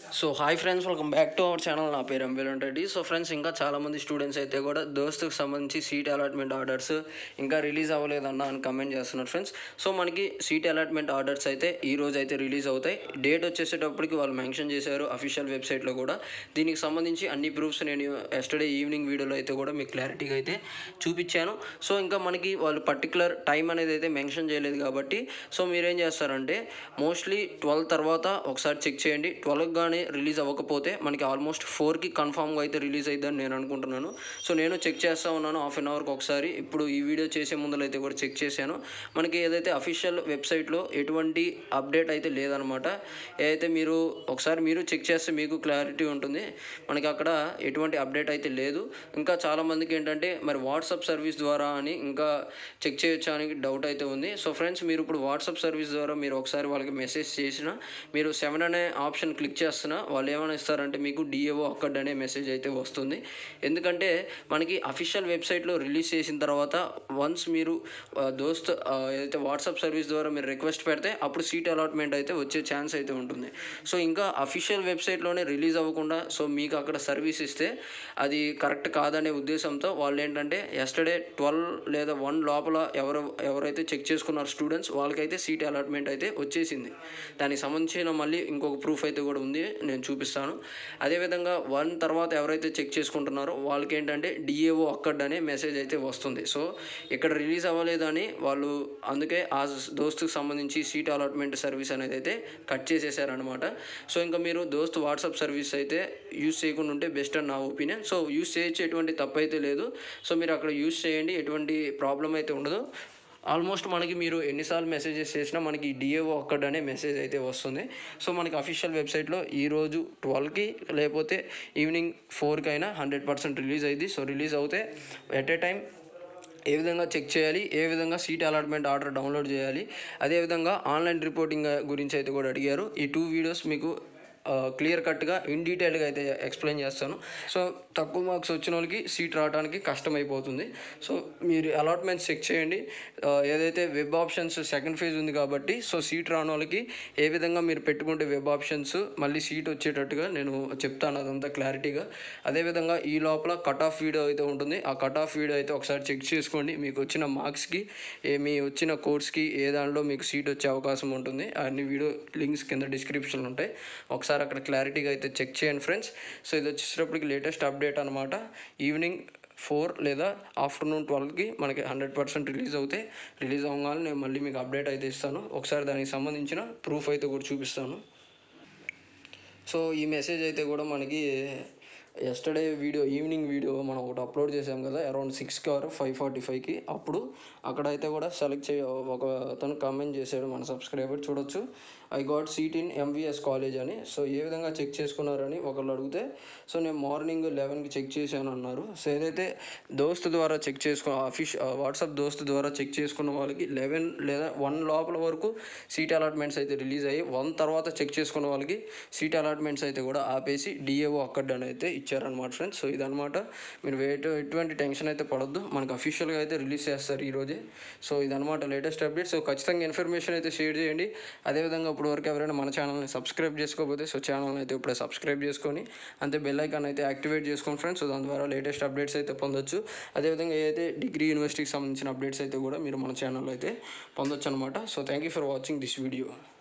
so hi friends welcome back to our channel నా పేరు ఎంబేలన్ Reddy so friends ఇంకా చాలామంది స్టూడెంట్స్ అయితే కూడా దోస్తుకు సంబంధించి సీట్ అలాట్మెంట్ ఆర్డర్స్ ఇంకా రిలీజ్ అవ్వలేదన్న అని కమెంట్ చేస్తున్నారు ఫ్రెండ్స్ సో మనకి సీట్ అలాట్మెంట్ ఆర్డర్స్ అయితే ఈ రోజు అయితే రిలీజ్ అవుతాయి డేట్ వచ్చేసేటప్పటికి వాళ్ళు మెన్షన్ చేశారు అఫీషియల్ వెబ్సైట్లో కూడా దీనికి సంబంధించి అన్ని ప్రూఫ్స్ నేను ఎస్టర్డే ఈవినింగ్ వీడియోలో అయితే కూడా మీకు క్లారిటీగా అయితే చూపించాను సో ఇంకా మనకి వాళ్ళు పర్టికులర్ టైం అనేది అయితే మెన్షన్ చేయలేదు కాబట్టి సో మీరేం చేస్తారంటే మోస్ట్లీ ట్వెల్వ్ తర్వాత ఒకసారి చెక్ చేయండి ట్వెల్వ్ కానీ రిలీజ్ అవ్వకపోతే మనకి ఆల్మోస్ట్ ఫోర్కి కన్ఫామ్గా అయితే రిలీజ్ అయిద్దని నేను అనుకుంటున్నాను సో నేను చెక్ చేస్తూ ఉన్నాను హాఫ్ అన్ అవర్కి ఒకసారి ఇప్పుడు ఈ వీడియో చేసే ముందర అయితే కూడా చెక్ చేశాను మనకి ఏదైతే అఫీషియల్ వెబ్సైట్లో ఎటువంటి అప్డేట్ అయితే లేదనమాట ఏదైతే మీరు ఒకసారి మీరు చెక్ చేస్తే మీకు క్లారిటీ ఉంటుంది మనకి అక్కడ ఎటువంటి అప్డేట్ అయితే లేదు ఇంకా చాలామందికి ఏంటంటే మరి వాట్సాప్ సర్వీస్ ద్వారా అని ఇంకా చెక్ చేయొచ్చా అని డౌట్ అయితే ఉంది సో ఫ్రెండ్స్ మీరు ఇప్పుడు వాట్సాప్ సర్వీస్ ద్వారా మీరు ఒకసారి వాళ్ళకి మెసేజ్ చేసిన మీరు సెవెన్ అనే ఆప్షన్ క్లిక్ చేస్తున్నా వాళ్ళు ఏమైనా ఇస్తారంటే మీకు డిఏఓ అక్కడ అనే మెసేజ్ అయితే వస్తుంది ఎందుకంటే మనకి అఫీషియల్ వెబ్సైట్లో రిలీజ్ చేసిన తర్వాత వన్స్ మీరు ఆ, దోస్త్ ఆ, ఏదైతే వాట్సాప్ సర్వీస్ ద్వారా మీరు రిక్వెస్ట్ పెడితే అప్పుడు సీట్ అలాట్మెంట్ అయితే వచ్చే ఛాన్స్ అయితే ఉంటుంది సో ఇంకా అఫీషియల్ వెబ్సైట్లోనే రిలీజ్ అవ్వకుండా సో మీకు అక్కడ సర్వీస్ ఇస్తే అది కరెక్ట్ కాదనే ఉద్దేశంతో వాళ్ళు ఏంటంటే ఎస్టర్డే ట్వెల్వ్ లేదా వన్ లోపల ఎవరు ఎవరైతే చెక్ చేసుకున్నారో స్టూడెంట్స్ వాళ్ళకైతే సీట్ అలాట్మెంట్ అయితే వచ్చేసింది దానికి సంబంధించిన మళ్ళీ ఇంకొక ప్రూఫ్ అయితే కూడా ఉంది నేను చూపిస్తాను అదేవిధంగా వన్ తర్వాత ఎవరైతే చెక్ చేసుకుంటున్నారో వాళ్ళకి ఏంటంటే డిఏఓ అక్కడ అనే మెసేజ్ అయితే వస్తుంది సో ఇక్కడ రిలీజ్ అవ్వలేదని వాళ్ళు అందుకే ఆ దోస్తుకు సంబంధించి సీట్ అలాట్మెంట్ సర్వీస్ అనేది అయితే కట్ చేసేసారనమాట సో ఇంకా మీరు దోస్త్ వాట్సాప్ సర్వీస్ అయితే యూస్ చేయకుండా ఉంటే బెస్ట్ అని నా ఒపీనియన్ సో యూస్ చేయొచ్చు ఎటువంటి తప్పు అయితే లేదు సో మీరు అక్కడ యూస్ చేయండి ఎటువంటి ప్రాబ్లం అయితే ఉండదు ఆల్మోస్ట్ మనకి మీరు ఎన్నిసార్లు మెసేజెస్ చేసినా మనకి డిఏఓ అక్కడ అనే మెసేజ్ అయితే వస్తుంది సో మనకి అఫీషియల్ వెబ్సైట్లో ఈరోజు ట్వెల్వ్కి లేకపోతే ఈవినింగ్ ఫోర్కి అయినా హండ్రెడ్ పర్సెంట్ రిలీజ్ అయింది సో రిలీజ్ అవుతే ఎట్ ఏ టైం ఏ విధంగా చెక్ చేయాలి ఏ విధంగా సీట్ అలాట్మెంట్ ఆర్డర్ డౌన్లోడ్ చేయాలి అదేవిధంగా ఆన్లైన్ రిపోర్టింగ్ గురించి అయితే కూడా అడిగారు ఈ టూ వీడియోస్ మీకు క్లియర్ కట్గా ఇన్ డీటెయిల్గా అయితే ఎక్స్ప్లెయిన్ చేస్తాను సో తక్కువ మార్క్స్ వచ్చిన వాళ్ళకి సీట్ రావడానికి కష్టమైపోతుంది సో మీరు అలాట్మెంట్ చెక్ చేయండి ఆ, ఏదైతే వెబ్ ఆప్షన్స్ సెకండ్ ఫేజ్ ఉంది కాబట్టి సో సీట్ రాని వాళ్ళకి ఏ విధంగా మీరు పెట్టుకుంటే వెబ్ ఆప్షన్స్ మళ్ళీ సీట్ వచ్చేటట్టుగా నేను చెప్తాను అదంతా క్లారిటీగా అదేవిధంగా ఈ లోపల కట్ ఆఫ్ వీడియో అయితే ఉంటుంది ఆ కట్ ఆఫ్ వీడియో అయితే ఒకసారి చెక్ చేసుకోండి మీకు వచ్చిన మార్క్స్కి ఏ మీ వచ్చిన కోర్స్కి ఏ దాంట్లో మీకు సీట్ వచ్చే అవకాశం ఉంటుంది అన్ని వీడియో లింక్స్ కింద డిస్క్రిప్షన్ ఉంటాయి ఒకసారి అక్కడ క్లారిటీగా అయితే చెక్ చేయండి ఫ్రెండ్స్ సో ఇది వచ్చేటప్పటికి లేటెస్ట్ అప్డేట్ అనమాట ఈవినింగ్ ఫోర్ లేదా ఆఫ్టర్నూన్ ట్వెల్వ్కి మనకి హండ్రెడ్ పర్సెంట్ రిలీజ్ అవుతాయి రిలీజ్ అవ్వగానే నేను మళ్ళీ మీకు అప్డేట్ అయితే ఇస్తాను ఒకసారి దానికి సంబంధించిన ప్రూఫ్ అయితే కూడా చూపిస్తాను సో ఈ మెసేజ్ అయితే కూడా మనకి ఎస్టర్డే వీడియో ఈవినింగ్ వీడియో మనం ఒకటి అప్లోడ్ చేసాం కదా అరౌండ్ సిక్స్కి ఆర్ ఫైవ్ ఫార్టీ ఫైవ్కి అప్పుడు అక్కడైతే కూడా సెలెక్ట్ చేయ ఒక అతను కామెంట్ చేశాడు మన సబ్స్క్రైబర్ చూడొచ్చు I got seat in MVS college అని సో ఏ విధంగా చెక్ చేసుకున్నారని ఒకళ్ళు అడిగితే సో నేను మార్నింగ్ లెవెన్కి చెక్ చేశాను అన్నారు సో ఏదైతే దోస్త్ ద్వారా చెక్ చేసుకున్న అఫీష్ వాట్సాప్ దోస్త్ ద్వారా చెక్ చేసుకున్న వాళ్ళకి లెవెన్ లేదా వన్ లోపల వరకు సీట్ అలాట్మెంట్స్ అయితే రిలీజ్ అయ్యి వన్ తర్వాత చెక్ చేసుకున్న వాళ్ళకి సీట్ అలాట్మెంట్స్ అయితే కూడా ఆపేసి డిఏఓ అక్కడ అని అయితే ఇచ్చారనమాట ఫ్రెండ్స్ సో ఇదనమాట మీరు వేట ఎటువంటి టెన్షన్ అయితే పడొద్దు మనకు అఫీషియల్గా అయితే రిలీజ్ చేస్తారు ఈరోజే సో ఇదనమాట లేటెస్ట్ అప్డేట్ సో ఖచ్చితంగా ఇన్ఫర్మేషన్ అయితే షేర్ చేయండి అదేవిధంగా ఇప్పుడు వరకు ఎవరైనా మన ఛానల్ని సబ్స్క్రైబ్ చేసుకోకపోతే సో ఛానల్ని అయితే ఇప్పుడే సబ్స్క్రైబ్ చేసుకొని అంతే బెల్ ఐకాన్ అయితే యాక్టివేట్ చేసుకోండి ఫ్రెండ్స్ సో దాని ద్వారా లేటెస్ట్ అప్డేట్స్ అయితే పొందొచ్చు అదేవిధంగా ఏదైతే డిగ్రీ యూనివర్సిటీకి సంబంధించిన అప్డేట్స్ అయితే కూడా మీరు మన ఛానల్లో అయితే పొందొచ్చు అనమాట so thank you for watching this video